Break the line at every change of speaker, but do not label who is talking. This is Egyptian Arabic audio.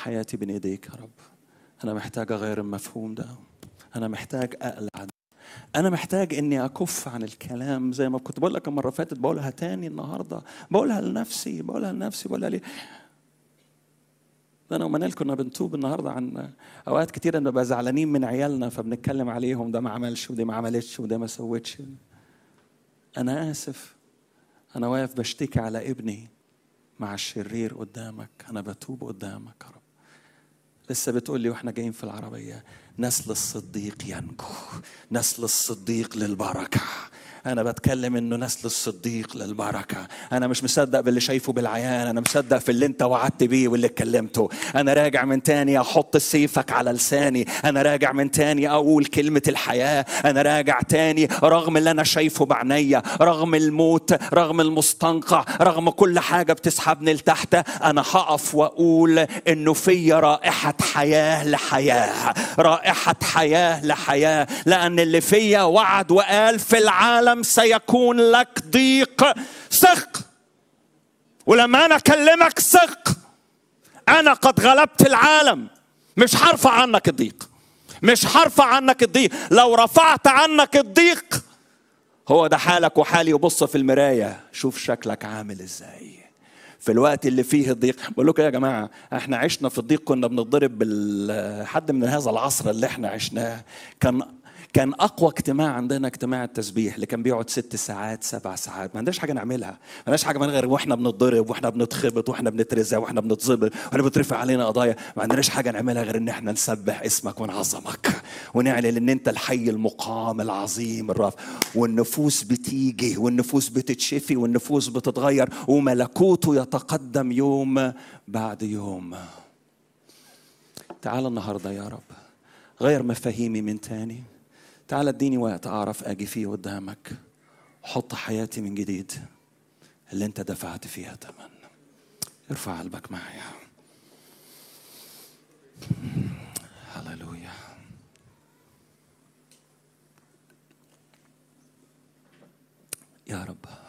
حياتي بين ايديك يا رب انا محتاج اغير المفهوم ده انا محتاج اقلع ده انا محتاج اني اكف عن الكلام زي ما كنت بقول لك المره اللي فاتت بقولها تاني النهارده بقولها لنفسي بقولها لنفسي بقولها ليه انا ومنال كنا بنتوب النهارده عن اوقات كتير نبقى زعلانين من عيالنا فبنتكلم عليهم ده ما عملش وده ما عملتش وده ما سوتش انا اسف انا واقف بشتكي على ابني مع الشرير قدامك انا بتوب قدامك يا رب لسه بتقول لي واحنا جايين في العربيه نسل الصديق ينجو نسل الصديق للبركه انا بتكلم انه نسل الصديق للبركه انا مش مصدق باللي شايفه بالعيان انا مصدق في اللي انت وعدت بيه واللي اتكلمته انا راجع من تاني احط سيفك على لساني انا راجع من تاني اقول كلمه الحياه انا راجع تاني رغم اللي انا شايفه بعينيا رغم الموت رغم المستنقع رغم كل حاجه بتسحبني لتحت انا هقف واقول انه في رائحه حياه لحياه رائحه حياه لحياه لان اللي فيا وعد وقال في العالم سيكون لك ضيق ثق ولما انا اكلمك ثق انا قد غلبت العالم مش هرفع عنك الضيق مش هرفع عنك الضيق لو رفعت عنك الضيق هو ده حالك وحالي وبص في المرايه شوف شكلك عامل ازاي في الوقت اللي فيه الضيق بقول لكم يا جماعه احنا عشنا في الضيق كنا بنضرب حد من هذا العصر اللي احنا عشناه كان كان اقوى اجتماع عندنا اجتماع التسبيح اللي كان بيقعد ست ساعات سبع ساعات ما عندناش حاجه نعملها ما عندناش حاجه غير واحنا بنتضرب واحنا بنتخبط واحنا بنترزع واحنا بنتظبط واحنا بترفع علينا قضايا ما عندناش حاجه نعملها غير ان احنا نسبح اسمك ونعظمك ونعلن ان انت الحي المقام العظيم الرف والنفوس بتيجي والنفوس بتتشفي والنفوس بتتغير وملكوته يتقدم يوم بعد يوم تعال النهارده يا رب غير مفاهيمي من تاني تعال اديني وقت اعرف اجي فيه قدامك حط حياتي من جديد اللي انت دفعت فيها ثمن ارفع قلبك معايا هللويا يا رب